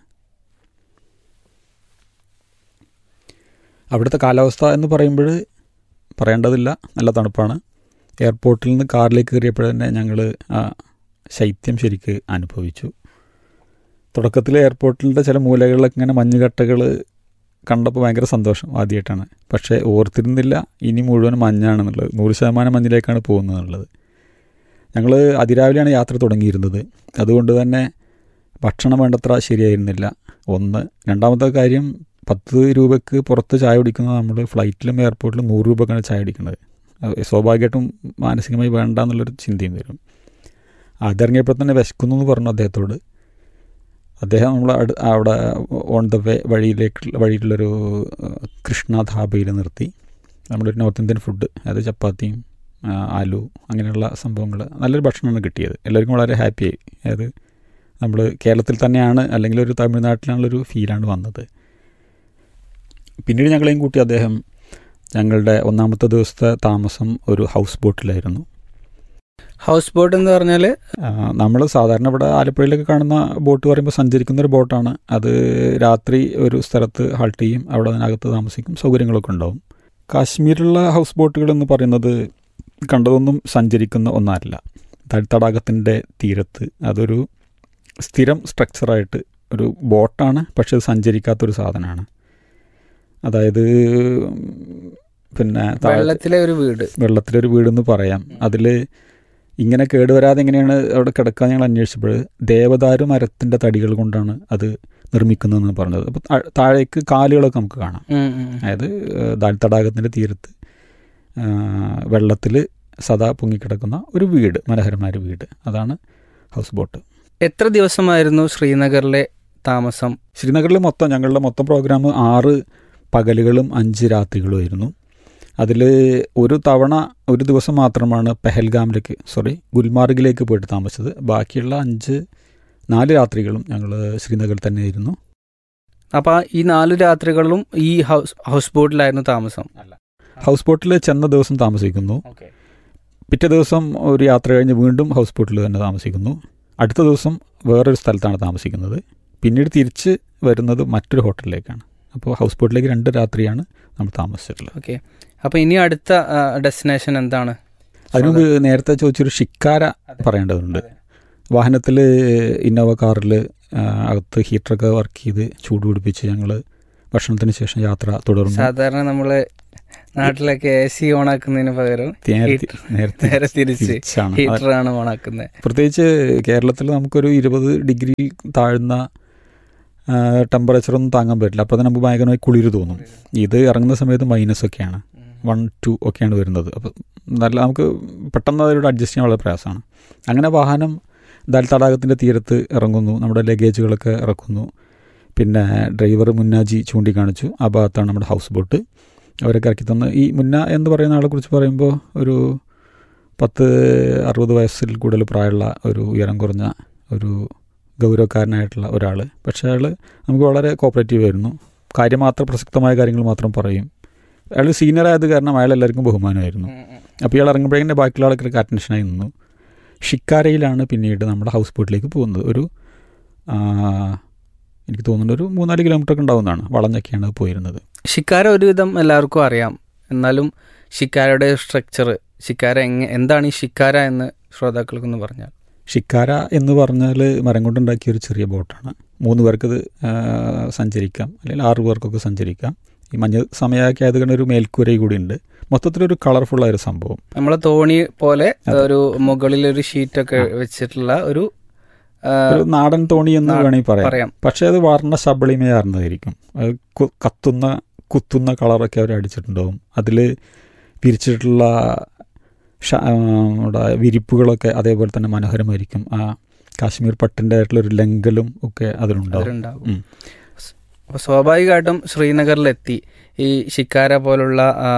അവിടുത്തെ കാലാവസ്ഥ എന്ന് പറയുമ്പോൾ പറയേണ്ടതില്ല നല്ല തണുപ്പാണ് എയർപോർട്ടിൽ നിന്ന് കാറിലേക്ക് കയറിയപ്പോൾ തന്നെ ഞങ്ങൾ ആ ശൈത്യം ശരിക്ക് അനുഭവിച്ചു തുടക്കത്തിൽ എയർപോർട്ടിൻ്റെ ചില മൂലകളിലൊക്കെ ഇങ്ങനെ മഞ്ഞുകട്ടകൾ കണ്ടപ്പോൾ ഭയങ്കര സന്തോഷം ആദ്യമായിട്ടാണ് പക്ഷേ ഓർത്തിരുന്നില്ല ഇനി മുഴുവൻ മഞ്ഞാണെന്നുള്ളത് നൂറ് ശതമാനം മഞ്ഞിലേക്കാണ് പോകുന്നത് എന്നുള്ളത് ഞങ്ങൾ അതിരാവിലെയാണ് യാത്ര തുടങ്ങിയിരുന്നത് അതുകൊണ്ട് തന്നെ ഭക്ഷണം വേണ്ടത്ര ശരിയായിരുന്നില്ല ഒന്ന് രണ്ടാമത്തെ കാര്യം പത്ത് രൂപയ്ക്ക് പുറത്ത് ചായ കുടിക്കുന്നത് നമ്മൾ ഫ്ലൈറ്റിലും എയർപോർട്ടിലും നൂറ് രൂപക്കാണ് ചായ കുടിക്കുന്നത് അത് സ്വാഭാവികമായിട്ടും മാനസികമായി വേണ്ട എന്നുള്ളൊരു ചിന്തയും വരും അതിറങ്ങിയപ്പോൾ തന്നെ വിശക്കുന്നു എന്ന് പറഞ്ഞു അദ്ദേഹത്തോട് അദ്ദേഹം നമ്മൾ അടു അവിടെ ഓൺ ദ വേ വഴിയിലേക്ക് വഴിയിലുള്ളൊരു ഏഹ്, കൃഷ്ണ ധാബയിൽ നിർത്തി നമ്മളൊരു നോർത്ത് ഇന്ത്യൻ ഫുഡ് അതായത് ചപ്പാത്തിയും ആ, ആലു അങ്ങനെയുള്ള സംഭവങ്ങൾ നല്ലൊരു ഭക്ഷണമാണ് കിട്ടിയത് എല്ലാവർക്കും വളരെ ഹാപ്പിയായി അതായത് നമ്മൾ കേരളത്തിൽ തന്നെയാണ് അല്ലെങ്കിൽ ഒരു തമിഴ്നാട്ടിലാണുള്ളൊരു ഫീലാണ് വന്നത് പിന്നീട് ഞങ്ങളെയും കൂട്ടി അദ്ദേഹം ഞങ്ങളുടെ ഒന്നാമത്തെ ദിവസത്തെ താമസം ഒരു ഹൗസ് ബോട്ടിലായിരുന്നു ഹൗസ് ബോട്ട് എന്ന് പറഞ്ഞാൽ നമ്മൾ സാധാരണ ഇവിടെ ആലപ്പുഴയിലൊക്കെ കാണുന്ന ബോട്ട് പറയുമ്പോൾ സഞ്ചരിക്കുന്ന ഒരു ബോട്ടാണ് അത് രാത്രി ഒരു സ്ഥലത്ത് ഹൾട്ട് ചെയ്യും അവിടെ അതിനകത്ത് താമസിക്കും സൗകര്യങ്ങളൊക്കെ ഉണ്ടാവും കാശ്മീരിലുള്ള ഹൗസ് ബോട്ടുകൾ എന്ന് പറയുന്നത് കണ്ടതൊന്നും സഞ്ചരിക്കുന്ന ഒന്നല്ല തടാകത്തിൻ്റെ തീരത്ത് അതൊരു സ്ഥിരം സ്ട്രക്ചറായിട്ട് ഒരു ബോട്ടാണ് പക്ഷെ അത് സഞ്ചരിക്കാത്തൊരു സാധനമാണ് അതായത് പിന്നെ താഴെ- വെള്ളത്തിലെ ഒരു വീട് വെള്ളത്തിലൊരു വീടെന്ന് പറയാം അതിൽ ഇങ്ങനെ കേടുവരാതെ എങ്ങനെയാണ് അവിടെ കിടക്കുക ഞങ്ങൾ അന്വേഷിച്ചപ്പോൾ ദേവദാരു മരത്തിൻ്റെ തടികൾ കൊണ്ടാണ് അത് നിർമ്മിക്കുന്നതെന്ന് പറഞ്ഞത് അപ്പോൾ താഴേക്ക് കാലുകളൊക്കെ നമുക്ക് കാണാം ഉം, ഉം. അതായത് ഏഹ്, ദാൽ തടാകത്തിൻ്റെ തീരത്ത് വെള്ളത്തിൽ സദാ പൊങ്ങിക്കിടക്കുന്ന ഒരു വീട് മനോഹരമായ ഒരു വീട് അതാണ് ഹൗസ് ബോട്ട് എത്ര ദിവസമായിരുന്നു ശ്രീനഗറിലെ താമസം ശ്രീനഗറിൽ മൊത്തം ഞങ്ങളുടെ മൊത്തം പ്രോഗ്രാം ആറ് പകലുകളും അഞ്ച് രാത്രികളുമായിരുന്നു അതിൽ ഒരു തവണ ഒരു ദിവസം മാത്രമാണ് പെഹൽഗാമിലേക്ക് സോറി ഗുൽമാർഗിലേക്ക് പോയിട്ട് താമസിച്ചത് ബാക്കിയുള്ള അഞ്ച് നാല് രാത്രികളും ഞങ്ങൾ ശ്രീനഗറിൽ തന്നെയായിരുന്നു അപ്പൊ ഈ നാല് രാത്രികളിലും ഈ ഹൗസ് ഹൗസ് ബോട്ടിലായിരുന്നു താമസം ഹൗസ് ബോട്ടിൽ ചെന്ന ദിവസം താമസിക്കുന്നു പിറ്റേ ദിവസം ഒരു യാത്ര കഴിഞ്ഞ് വീണ്ടും ഹൗസ് ബോട്ടിൽ തന്നെ താമസിക്കുന്നു അടുത്ത ദിവസം വേറൊരു സ്ഥലത്താണ് താമസിക്കുന്നത് പിന്നീട് തിരിച്ച് വരുന്നത് മറ്റൊരു ഹോട്ടലിലേക്കാണ് അപ്പോൾ ഹൗസ് ബോട്ടിലേക്ക് രണ്ട് രാത്രിയാണ് നമ്മൾ താമസിച്ചിട്ടുള്ളത് ഓക്കെ അപ്പൊ ഇനി അടുത്ത ഡെസ്റ്റിനേഷൻ എന്താണ് അതിനുമുമ്പ് നേരത്തെ ചോദിച്ചൊരു ഷിക്കാര പറയേണ്ടതുണ്ട് വാഹനത്തിൽ ഇന്നോവ കാറിൽ അകത്ത് ഹീറ്ററൊക്കെ വർക്ക് ചെയ്ത് ചൂട് പിടിപ്പിച്ച് ഞങ്ങൾ ഭക്ഷണത്തിന് ശേഷം യാത്ര തുടർന്നു സാധാരണ നമ്മള് നാട്ടിലൊക്കെ എ സി ഓണാക്കുന്നതിന് പകരം നേരത്തെ നേരത്തെ നേരെ തിരിച്ച് തിരിച്ചാണ് അത് ഹീറ്ററാണ് ഓണാക്കുന്നത് പ്രത്യേകിച്ച് കേരളത്തിൽ നമുക്കൊരു ഇരുപത് ഡിഗ്രി താഴ്ന്ന ടെമ്പറേച്ചർ ഒന്നും താങ്ങാൻ പറ്റില്ല അപ്പോൾ തന്നെ നമുക്ക് ഭയങ്കരമായി കുളിര് തോന്നും ഇത് ഇറങ്ങുന്ന സമയത്ത് മൈനസ് ഒക്കെയാണ് വൺ ടു ഒക്കെയാണ് വരുന്നത് അപ്പോൾ നല്ല നമുക്ക് പെട്ടെന്ന് അതിലൂടെ അഡ്ജസ്റ്റ് ചെയ്യാൻ വളരെ പ്രയാസമാണ് അങ്ങനെ വാഹനം ദാൽ തടാകത്തിൻ്റെ തീരത്ത് ഇറങ്ങുന്നു നമ്മുടെ ലഗേജുകളൊക്കെ ഇറക്കുന്നു പിന്നെ ഡ്രൈവർ മുന്നാജി ചൂണ്ടിക്കാണിച്ചു ആ ഭാഗത്താണ് നമ്മുടെ ഹൗസ് ബോട്ട് അവരൊക്കെ ഇറക്കി തന്ന് ഈ മുന്ന എന്ന് പറയുന്ന ആളെ കുറിച്ച് പറയുമ്പോൾ ഒരു പത്ത് അറുപത് വയസ്സിൽ കൂടുതൽ പ്രായമുള്ള ഒരു ഉയരം കുറഞ്ഞ ഒരു ഗൗരവക്കാരനായിട്ടുള്ള ഒരാൾ പക്ഷേ അയാൾ നമുക്ക് വളരെ കോപ്പറേറ്റീവ് ആയിരുന്നു കാര്യമാത്ര പ്രസക്തമായ കാര്യങ്ങൾ മാത്രം പറയും അയാൾ സീനിയർ ആയത് കാരണം അയാൾ എല്ലാവർക്കും ബഹുമാനമായിരുന്നു അപ്പോൾ ഇയാൾ ഇറങ്ങുമ്പോഴേക്കും ബാക്കിയുള്ള ആൾക്കാർക്ക് അറ്റൻഷനായി നിന്നു ഷിക്കാരയിലാണ് പിന്നീട് നമ്മുടെ ഹൗസ് ബോട്ടിലേക്ക് പോകുന്നത് ഒരു ആ, എനിക്ക് തോന്നുന്നു ഒരു മൂന്നാല് കിലോമീറ്റർ ഒക്കെ ഉണ്ടാവുന്നതാണ് വളഞ്ഞൊക്കെയാണ് അത് പോയിരുന്നത് ഷിക്കാര ഒരുവിധം എല്ലാവർക്കും അറിയാം എന്നാലും ഷിക്കാരയുടെ സ്ട്രക്ചർ ഷിക്കാര എങ്ങ എന്താണ് ഈ ഷിക്കാര എന്ന് ശ്രോതാക്കൾക്കൊന്ന് പറഞ്ഞാൽ ഷിക്കാര എന്ന് പറഞ്ഞാൽ മരം കൊണ്ടുണ്ടാക്കിയ ഒരു ചെറിയ ബോട്ടാണ് മൂന്ന് പേർക്കത് ആ, സഞ്ചരിക്കാം അല്ലെങ്കിൽ ആറ് പേർക്കൊക്കെ സഞ്ചരിക്കാം ഈ മഞ്ഞ് സമയമൊക്കെ ആയത് കൊണ്ട് ഒരു മേൽക്കൂരയും കൂടി ഉണ്ട് മൊത്തത്തിലൊരു കളർഫുൾ ആയ ഒരു സംഭവം നമ്മളെ തോണി പോലെ അതെ. ഒരു മുകളിൽ ഒരു ഷീറ്റൊക്കെ വെച്ചിട്ടുള്ള ഒരു ആ, ഒരു നാടൻ തോണി എന്ന് നാ- വേണമെങ്കിൽ പറയാം പറയാം പക്ഷേ അത് വർണ്ണ ശബളിമയാർന്നതായിരിക്കും അത് കു- കത്തുന്ന കുത്തുന്ന കളറൊക്കെ അവർ അടിച്ചിട്ടുണ്ടാവും അതിൽ വിരിച്ചിട്ടുള്ള ഷ- ആ, നമ്മുടെ വിരിപ്പുകളൊക്കെ അതേപോലെ തന്നെ മനോഹരമായിരിക്കും ആ കാശ്മീർ പട്ടിൻ്റെ ആയിട്ടുള്ള ഒരു ലങ്കലും ഒക്കെ അതിലുണ്ടാവും അതിലുണ്ടാകും ഉം. അപ്പൊ സ്വാഭാവികമായിട്ടും ശ്രീനഗറിലെത്തി ഈ ഷിക്കാര പോലുള്ള ആ,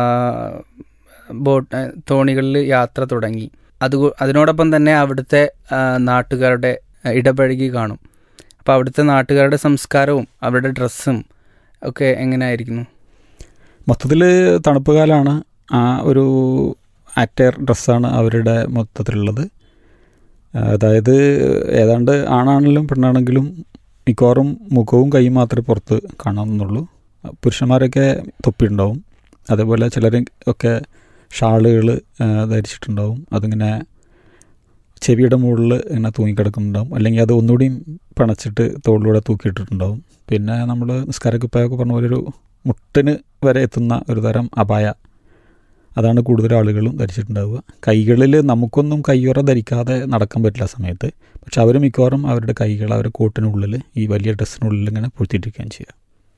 ബോട്ട് തോണികളിൽ യാത്ര തുടങ്ങി അത് അതിനോടൊപ്പം തന്നെ അവിടുത്തെ ആ, നാട്ടുകാരുടെ ആ, ഇടപഴകി കാണും അപ്പോൾ അവിടുത്തെ നാട്ടുകാരുടെ സംസ്കാരവും അവരുടെ ഡ്രസ്സും ഒക്കെ എങ്ങനെയായിരിക്കുന്നു മൊത്തത്തിൽ തണുപ്പ് കാലമാണ് ആ ഒരു ആറ്റയർ ഡ്രസ്സാണ് അവരുടെ മൊത്തത്തിലുള്ളത് അതായത് ഏതാണ്ട് ആണാണെങ്കിലും പെണ്ണാണെങ്കിലും മിക്കവാറും മുഖവും കൈയും മാത്രമേ പുറത്ത് കാണാവുന്നുള്ളൂ പുരുഷന്മാരൊക്കെ തൊപ്പിയുണ്ടാവും അതേപോലെ ചിലർ ഒക്കെ ഷാളുകൾ ധരിച്ചിട്ടുണ്ടാവും അതിങ്ങനെ ചെവിയുടെ മുകളിൽ ഇങ്ങനെ തൂങ്ങിക്കിടക്കുന്നുണ്ടാവും അല്ലെങ്കിൽ അത് ഒന്നുകൂടിയും പിണച്ചിട്ട് തോളിലൂടെ തൂക്കിയിട്ടിട്ടുണ്ടാവും പിന്നെ നമ്മൾ നിസ്കാരക്കുപ്പായൊക്കെ പറഞ്ഞ പോലെ ഒരു മുട്ടിന് വരെ എത്തുന്ന ഒരു തരം അപായ അതാണ് കൂടുതൽ ആളുകളും ധരിച്ചിട്ടുണ്ടാവുക കൈകളിൽ നമുക്കൊന്നും കയ്യുറ ധരിക്കാതെ നടക്കാൻ പറ്റില്ല ആ സമയത്ത് പക്ഷെ അവർ മിക്കവാറും അവരുടെ കൈകൾ അവരുടെ കോട്ടിനുള്ളിൽ ഈ വലിയ ഡ്രസ്സിനുള്ളിൽ ഇങ്ങനെ പൊഴുത്തിട്ടിരിക്കുകയും ചെയ്യുക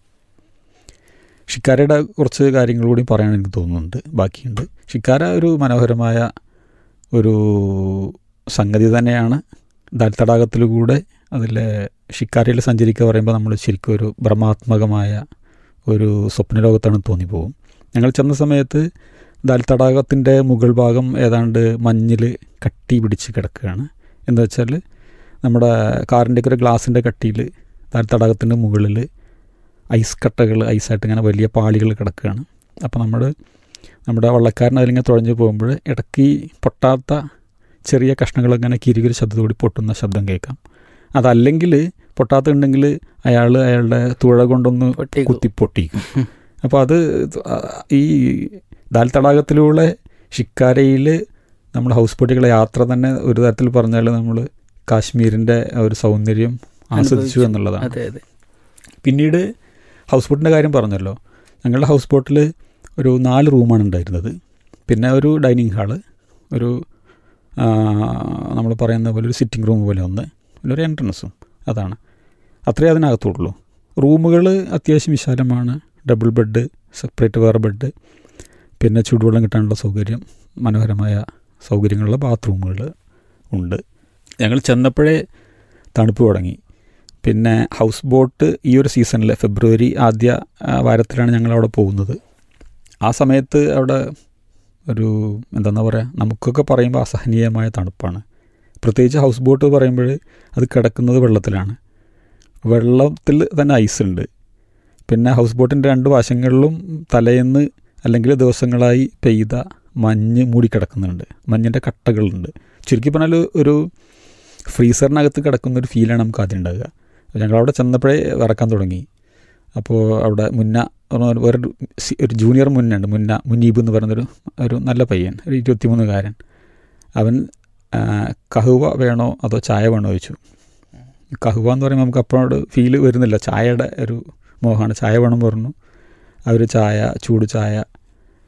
ഷിക്കാരയുടെ കുറച്ച് കാര്യങ്ങൾ കൂടി പറയാൻ എനിക്ക് തോന്നുന്നുണ്ട് ബാക്കിയുണ്ട് ഷിക്കാര ഒരു മനോഹരമായ ഒരു സംഗതി തന്നെയാണ് ദാൽ തടാകത്തിലൂടെ അതിലെ ഷിക്കാരയിൽ സഞ്ചരിക്കുക പറയുമ്പോൾ നമ്മൾ ശരിക്കും ഒരു ഭ്രമാത്മകമായ ഒരു സ്വപ്നലോകത്താണ് തോന്നിപ്പോകും ഞങ്ങൾ ചെന്ന സമയത്ത് ദാൽ തടാകത്തിൻ്റെ മുകൾ ഭാഗം ഏതാണ്ട് മഞ്ഞിൽ കട്ടി പിടിച്ച് കിടക്കുകയാണ് എന്ന് വെച്ചാൽ നമ്മുടെ കാറിൻ്റെയൊക്കെ ഒരു ഗ്ലാസിൻ്റെ കട്ടിയിൽ ദാൽ തടാകത്തിൻ്റെ മുകളിൽ ഐസ് കട്ടകൾ ഐസായിട്ട് ഇങ്ങനെ വലിയ പാളികൾ കിടക്കുകയാണ് അപ്പോൾ നമ്മൾ നമ്മുടെ വള്ളക്കാരൻ അതിലിങ്ങനെ തുഴഞ്ഞു പോകുമ്പോൾ ഇടയ്ക്ക് ഈ പൊട്ടാത്ത ചെറിയ കഷ്ണങ്ങൾ ഇങ്ങനെ കിരികിരി ശബ്ദത്തോടി പൊട്ടുന്ന ശബ്ദം കേൾക്കാം അതല്ലെങ്കിൽ പൊട്ടാത്തുണ്ടെങ്കിൽ അയാൾ അയാളുടെ തുഴ കൊണ്ടൊന്ന് പൊട്ടിക്കും. കുത്തി പൊട്ടിക്കും അപ്പോൾ അത് ഈ ദാൽ തടാകത്തിലൂടെ ഷിക്കാരയിൽ നമ്മൾ ഹൗസ് ബോട്ടുകളെ യാത്ര തന്നെ ഒരു തരത്തിൽ പറഞ്ഞാൽ നമ്മൾ കാശ്മീരിൻ്റെ ആ ഒരു സൗന്ദര്യം ആസ്വദിച്ചു അനുഭവിച്ചു. എന്നുള്ളതാണ് അതെ അതെ പിന്നീട് ഹൗസ് ബോട്ടിൻ്റെ കാര്യം പറഞ്ഞല്ലോ ഞങ്ങളുടെ ഹൗസ് ബോട്ടിൽ ഒരു നാല് റൂമാണ് ഉണ്ടായിരുന്നത് പിന്നെ ഒരു ഡൈനിങ് ഹാള് ഒരു നമ്മൾ പറയുന്ന പോലെ ഒരു സിറ്റിംഗ് റൂം പോലെ ഒന്ന് പിന്നെ ഒരു എൻട്രൻസും അതാണ് അത്രേ അതിനകത്തുള്ളൂ റൂമുകൾ അത്യാവശ്യം വിശാലമാണ് ഡബിൾ ബെഡ് സെപ്പറേറ്റ് വേറെ ബെഡ് പിന്നെ ചൂടുവെള്ളം കിട്ടാനുള്ള സൗകര്യം മനോഹരമായ സൗകര്യങ്ങളുള്ള ബാത്റൂമുകൾ ഉണ്ട് ഞങ്ങൾ ചെന്നപ്പോഴേ തണുപ്പ് തുടങ്ങി പിന്നെ ഹൗസ് ബോട്ട് ഈ ഒരു സീസണിൽ ഫെബ്രുവരി ആദ്യ ആ, വാരത്തിലാണ് ഞങ്ങൾ അവിടെ പോകുന്നത് ആ സമയത്ത് അവിടെ ഒരു എന്താ പറയുക നമുക്കൊക്കെ പറയുമ്പോൾ അസഹനീയമായ തണുപ്പാണ് പ്രത്യേകിച്ച് ഹൗസ് ബോട്ട് പറയുമ്പോൾ അത് കിടക്കുന്നത് വെള്ളത്തിലാണ് വെള്ളത്തിൽ തന്നെ ഐസ് ഉണ്ട് പിന്നെ ഹൗസ് ബോട്ടിൻ്റെ രണ്ട് വശങ്ങളിലും തലേന്ന് അല്ലെങ്കിൽ ദിവസങ്ങളായി പെയ്ത മഞ്ഞ് മൂടിക്കിടക്കുന്നുണ്ട് മഞ്ഞിൻ്റെ കട്ടകളുണ്ട് ചുരുക്കി പറഞ്ഞാൽ ഒരു ഫ്രീസറിനകത്ത് കിടക്കുന്ന ഒരു ഫീലാണ് നമുക്ക് ആദ്യം ഉണ്ടാകുക അപ്പോൾ ഞങ്ങളവിടെ ചെന്നപ്പോഴേ വിറക്കാൻ തുടങ്ങി അപ്പോൾ അവിടെ മുന്ന പറഞ്ഞ ഒരു സി- ഒരു ജൂനിയർ മുന്നുണ്ട് മുന്ന മുനീബ് എന്ന് പറയുന്നൊരു ഒരു നല്ല പയ്യൻ ഒരു ഇരുപത്തിമൂന്നുകാരൻ അവൻ ആ, കഹുവ വേണോ അതോ ചായ വേണോ ചോദിച്ചു കഹുവ എന്ന് പറയുമ്പോൾ നമുക്ക് അപ്പോഴോട് ഫീല് വരുന്നില്ല ചായയുടെ ഒരു മോഹമാണ് ചായ വേണം പറഞ്ഞു അവർ ചായ ചൂട് ചായ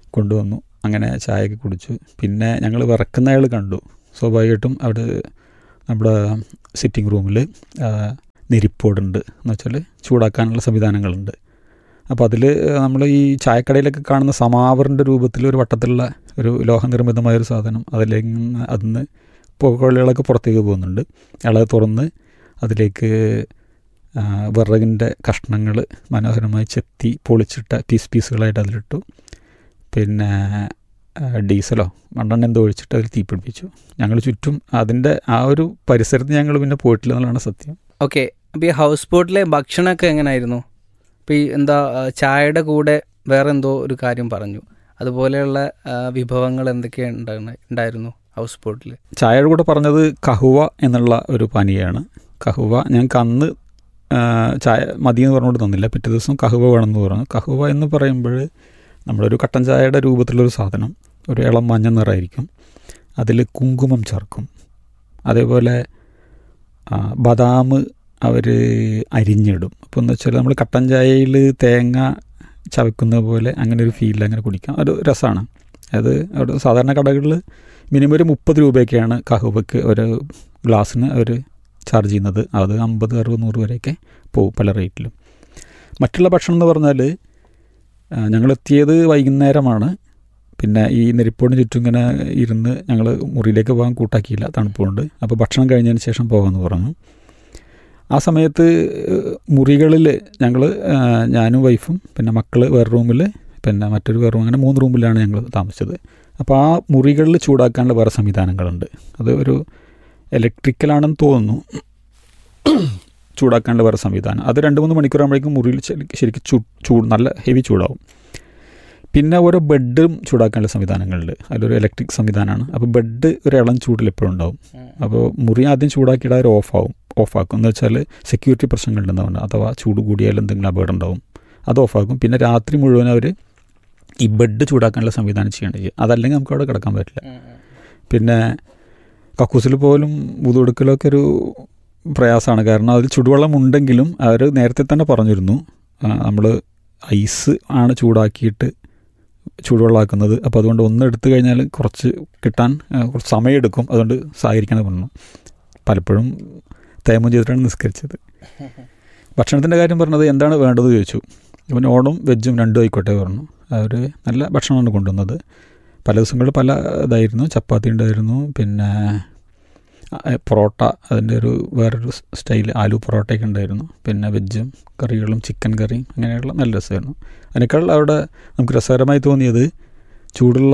കൊണ്ടുവന്നു അങ്ങനെ ചായയൊക്കെ കുടിച്ചു പിന്നെ ഞങ്ങൾ വിറക്കുന്ന അയാൾ കണ്ടു സ്വാഭാവികമായിട്ടും അവിടെ നമ്മുടെ സിറ്റിംഗ് റൂമിൽ നെരിപ്പോടുണ്ട് എന്ന് വെച്ചാൽ ചൂടാക്കാനുള്ള സംവിധാനങ്ങളുണ്ട് അപ്പോൾ അതിൽ നമ്മൾ ഈ ചായക്കടയിലൊക്കെ കാണുന്ന സമാവറിൻ്റെ രൂപത്തിൽ ഒരു വട്ടത്തിലുള്ള ഒരു ലോഹനിർമ്മിതമായ ഒരു സാധനം അതിലേക്ക് അതിന്ന് പുകവെള്ളികളൊക്കെ പുറത്തേക്ക് പോകുന്നുണ്ട് അയാളത് തുറന്ന് അതിലേക്ക് ആ, വിറകിൻ്റെ കഷ്ണങ്ങൾ മനോഹരമായി ചെത്തി പൊളിച്ചിട്ട പീസ് പീസുകളായിട്ട് അതിലിട്ടു പിന്നെ ആ, ഡീസലോ മണ്ണെണ്ണ എന്തോ ഒഴിച്ചിട്ട് അതിൽ തീ പിടിപ്പിച്ചു ഞങ്ങൾ ചുറ്റും അതിൻ്റെ ആ ഒരു പരിസരത്ത് ഞങ്ങൾ പിന്നെ പോയിട്ടില്ല എന്നുള്ളതാണ് സത്യം ഓക്കെ അപ്പോൾ ഈ ഹൗസ് ബോട്ടിലെ ഭക്ഷണമൊക്കെ എങ്ങനെയായിരുന്നു ഇപ്പോൾ ഈ എന്താ ആ, ചായയുടെ കൂടെ വേറെ എന്തോ ഒരു കാര്യം പറഞ്ഞു അതുപോലെയുള്ള ആ, വിഭവങ്ങൾ എന്തൊക്കെ ഉണ്ടായിരുന്നു ഹൗസ് ബോട്ടിൽ ചായയുടെ കൂടെ പറഞ്ഞത് കഹുവ എന്നുള്ള ഒരു പാനീയമാണ് കഹുവ ഞങ്ങൾക്ക് അന്ന് ആ, ചായ മതി എന്ന് പറഞ്ഞുകൊണ്ട് തന്നില്ല പിറ്റേ ദിവസം കഹുവ വേണമെന്ന് പറഞ്ഞു കഹുവ എന്ന് പറയുമ്പോൾ നമ്മളൊരു കട്ടൻ ചായയുടെ രൂപത്തിലൊരു സാധനം ഒരു ഇളം മഞ്ഞ നിറമായിരിക്കും അതിൽ കുങ്കുമം ചേർക്കും അതേപോലെ ആ, ബദാം അവർ അരിഞ്ഞിടും അപ്പോൾ എന്ന് വെച്ചാൽ നമ്മൾ കട്ടൻ ചായയിൽ തേങ്ങ ചവയ്ക്കുന്ന പോലെ അങ്ങനെ ഒരു ഫീൽ അങ്ങനെ കുടിക്കാം ഒരു രസമാണ് അത് അവിടെ സാധാരണ കടകളിൽ മിനിമം ഒരു മുപ്പത് രൂപയൊക്കെയാണ് കഹുവയ്ക്ക് ഒരു ഗ്ലാസ്സിന് അവർ ചാർജ് ചെയ്യുന്നത് അത് അമ്പത് അറുപത് നൂറ് വരെയൊക്കെ പോകും പല റേറ്റിലും മറ്റുള്ള ഭക്ഷണം എന്ന് പറഞ്ഞാൽ ആ, ഞങ്ങളെത്തിയത് വൈകുന്നേരമാണ് പിന്നെ ഈ നെരിപ്പോടിന് ചുറ്റും ഇങ്ങനെ ഇരുന്ന് ഞങ്ങൾ മുറിയിലേക്ക് പോകാൻ കൂട്ടാക്കിയില്ല തണുപ്പുകൊണ്ട് അപ്പോൾ ഭക്ഷണം കഴിഞ്ഞതിന് ശേഷം പോകാമെന്ന് പറഞ്ഞു ആ സമയത്ത് മുറികളിൽ ഞങ്ങൾ ഞാനും വൈഫും പിന്നെ മക്കൾ വേറെ റൂമിൽ പിന്നെ മറ്റൊരു വേറെ റൂം അങ്ങനെ മൂന്ന് റൂമിലാണ് ഞങ്ങൾ താമസിച്ചത് അപ്പോൾ ആ മുറികളിൽ ചൂടാക്കാനുള്ള വേറെ സംവിധാനങ്ങളുണ്ട് അത് ഒരു ഇലക്ട്രിക്കലാണെന്ന് തോന്നുന്നു ചൂടാക്കാനുള്ള വേറെ സംവിധാനം അത് രണ്ട് മൂന്ന് മണിക്കൂറാകുമ്പോഴേക്കും മുറിയിൽ ശരി- ശരിക്കും ചൂ ചൂട് നല്ല ഹെവി ചൂടാവും പിന്നെ ഓരോ ബെഡും ചൂടാക്കാനുള്ള സംവിധാനങ്ങളുണ്ട് അതിലൊരു ഇലക്ട്രിക് സംവിധാനമാണ് അപ്പോൾ ബെഡ് ഒരു ഇളം ചൂടിൽ എപ്പോഴും ഉണ്ടാവും അപ്പോൾ മുറി ആദ്യം ചൂടാക്കിയിട്ട് അവർ ഓഫാവും ഓഫാക്കും എന്ന് വെച്ചാൽ സെക്യൂരിറ്റി പ്രശ്നങ്ങളുണ്ടെന്നാണ് അഥവാ ചൂട് കൂടിയാൽ എന്തെങ്കിലും അപകടം ഉണ്ടാവും അത് ഓഫാക്കും പിന്നെ രാത്രി മുഴുവൻ അവർ ഈ ബെഡ് ചൂടാക്കാനുള്ള സംവിധാനം ചെയ്യേണ്ടത് ചെയ്യും അതല്ലെങ്കിൽ നമുക്ക് അവിടെ കിടക്കാൻ പറ്റില്ല പിന്നെ കക്കൂസിൽ പോലും മുതുകൊടുക്കലൊക്കെ ഒരു പ്രയാസമാണ് കാരണം അതിൽ ചുടുവെള്ളം ഉണ്ടെങ്കിലും അവർ നേരത്തെ തന്നെ പറഞ്ഞിരുന്നു നമ്മൾ ഐസ് ആണ് ചൂടാക്കിയിട്ട് ചൂടുവെള്ളമാക്കുന്നത് അപ്പോൾ അതുകൊണ്ട് ഒന്ന് എടുത്തു കഴിഞ്ഞാൽ കുറച്ച് കിട്ടാൻ ആ, കുറച്ച് സമയമെടുക്കും അതുകൊണ്ട് സഹകരിക്കണം പറഞ്ഞു പലപ്പോഴും തേമം ചെയ്തിട്ടാണ് നിസ്കരിച്ചത് ഭക്ഷണത്തിൻ്റെ കാര്യം പറഞ്ഞത് എന്താണ് വേണ്ടത് ചോദിച്ചു ഇവൻ ഓണും വെജും രണ്ടും ആയിക്കോട്ടെ പറഞ്ഞു അവർ നല്ല ഭക്ഷണമാണ് കൊണ്ടുവന്നത് പല ദിവസങ്ങളിൽ പല ഇതായിരുന്നു ചപ്പാത്തി ഉണ്ടായിരുന്നു പിന്നെ ആ, പൊറോട്ട അതിൻ്റെ ഒരു വേറൊരു സ്റ്റൈൽ ആലു പൊറോട്ടയൊക്കെ ഉണ്ടായിരുന്നു പിന്നെ വെജും കറികളും ചിക്കൻ കറിയും അങ്ങനെയുള്ള നല്ല രസമായിരുന്നു അതിനേക്കാൾ അവിടെ നമുക്ക് രസകരമായി തോന്നിയത് ചൂടുള്ള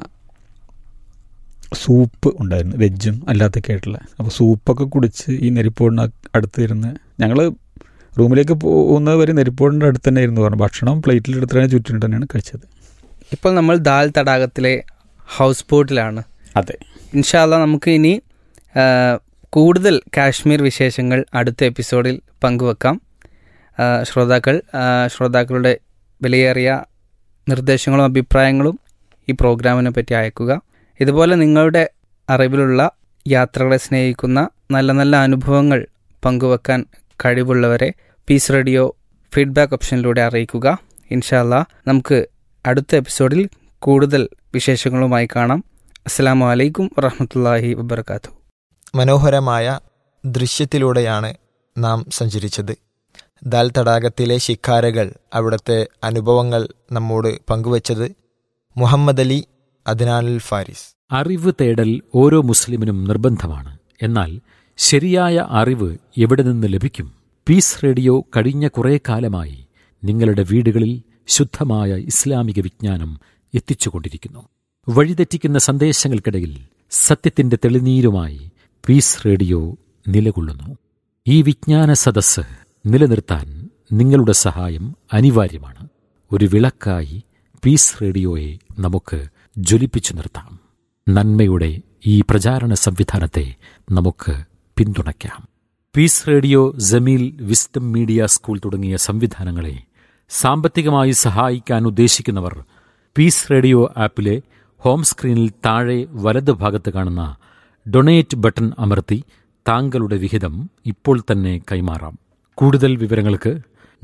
സൂപ്പ് ഉണ്ടായിരുന്നു വെജും അല്ലാത്തൊക്കെ ആയിട്ടുള്ള അപ്പോൾ സൂപ്പൊക്കെ കുടിച്ച് ഈ നെരിപ്പോടിന് അടുത്ത് ഇരുന്ന് ഞങ്ങൾ റൂമിലേക്ക് പോകുന്നത് വരെ നെരിപ്പോടിൻ്റെ അടുത്ത് തന്നെ ഇരുന്ന് പറഞ്ഞു ഭക്ഷണം പ്ലേറ്റിലെടുത്ത് തന്നെ ചുറ്റിട്ട് തന്നെയാണ് കഴിച്ചത് ഇപ്പോൾ നമ്മൾ ദാൽ തടാകത്തിലെ ഹൗസ് ബോട്ടിലാണ് അതെ ഇൻഷാല്ല നമുക്ക് ഇനി ആ, കൂടുതൽ കാശ്മീർ വിശേഷങ്ങൾ അടുത്ത എപ്പിസോഡിൽ പങ്കുവെക്കാം ആ, ശ്രോതാക്കൾ ആ, ശ്രോതാക്കളുടെ വിലയേറിയ നിർദ്ദേശങ്ങളും അഭിപ്രായങ്ങളും ഈ പ്രോഗ്രാമിനെ പറ്റി അയക്കുക ഇതുപോലെ നിങ്ങളുടെ അറിവിലുള്ള യാത്രകളെ സ്നേഹിക്കുന്ന നല്ല നല്ല അനുഭവങ്ങൾ പങ്കുവെക്കാൻ കഴിവുള്ളവരെ പീസ് റേഡിയോ ഫീഡ്ബാക്ക് ഓപ്ഷനിലൂടെ അറിയിക്കുക ഇൻഷാല്ല നമുക്ക് അടുത്ത എപ്പിസോഡിൽ കൂടുതൽ വിശേഷങ്ങളുമായി കാണാം അസ്സാം വലൈക്കും വറഹമത്തല്ലാഹി വബർക്കാത്തു മനോഹരമായ ദൃശ്യത്തിലൂടെയാണ് നാം സഞ്ചരിച്ചത് ദാൽ തടാകത്തിലെ ശിക്കാരകൾ അവിടുത്തെ അനുഭവങ്ങൾ നമ്മോട് പങ്കുവച്ചത് മുഹമ്മദ് അലി അദ്നാനുൽ ഫാരിസ് അറിവ് തേടൽ ഓരോ മുസ്ലിമിനും നിർബന്ധമാണ് എന്നാൽ ശരിയായ അറിവ് എവിടെ നിന്ന് ലഭിക്കും പീസ് റേഡിയോ കഴിഞ്ഞ കുറേ കാലമായി നിങ്ങളുടെ വീടുകളിൽ ശുദ്ധമായ ഇസ്ലാമിക വിജ്ഞാനം എത്തിച്ചുകൊണ്ടിരിക്കുന്നു വഴിതെറ്റിക്കുന്ന സന്ദേശങ്ങൾക്കിടയിൽ സത്യത്തിന്റെ തെളിനീരുമായി പീസ് റേഡിയോ നിലകൊള്ളുന്നു ഈ വിജ്ഞാന സദസ്സ് നിലനിർത്താൻ നിങ്ങളുടെ സഹായം അനിവാര്യമാണ് ഒരു വിളക്കായി പീസ് റേഡിയോയെ നമുക്ക് ജ്വലിപ്പിച്ചു നിർത്താം നന്മയുടെ ഈ പ്രചാരണ സംവിധാനത്തെ നമുക്ക് പിന്തുണയ്ക്കാം peace radio Jameel wisdom media school തുടങ്ങിയ സംവിധാനങ്ങളെ സാമ്പത്തികമായി സഹായിക്കാൻ ഉദ്ദേശിക്കുന്നവർ പീസ് റേഡിയോ ആപ്പിലെ ഹോം സ്ക്രീനിൽ താഴെ വലത് ഭാഗത്ത് കാണുന്ന ഡൊണേറ്റ് ബട്ടൺ അമർത്തി താങ്കളുടെ വിഹിതം ഇപ്പോൾ തന്നെ കൈമാറാം കൂടുതൽ വിവരങ്ങൾക്ക്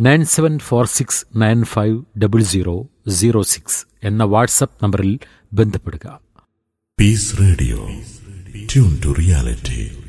nine seven four six nine five double zero zero six എന്ന വാട്സപ്പ് നമ്പറിൽ ബന്ധപ്പെടുക Peace Radio. Tune to reality.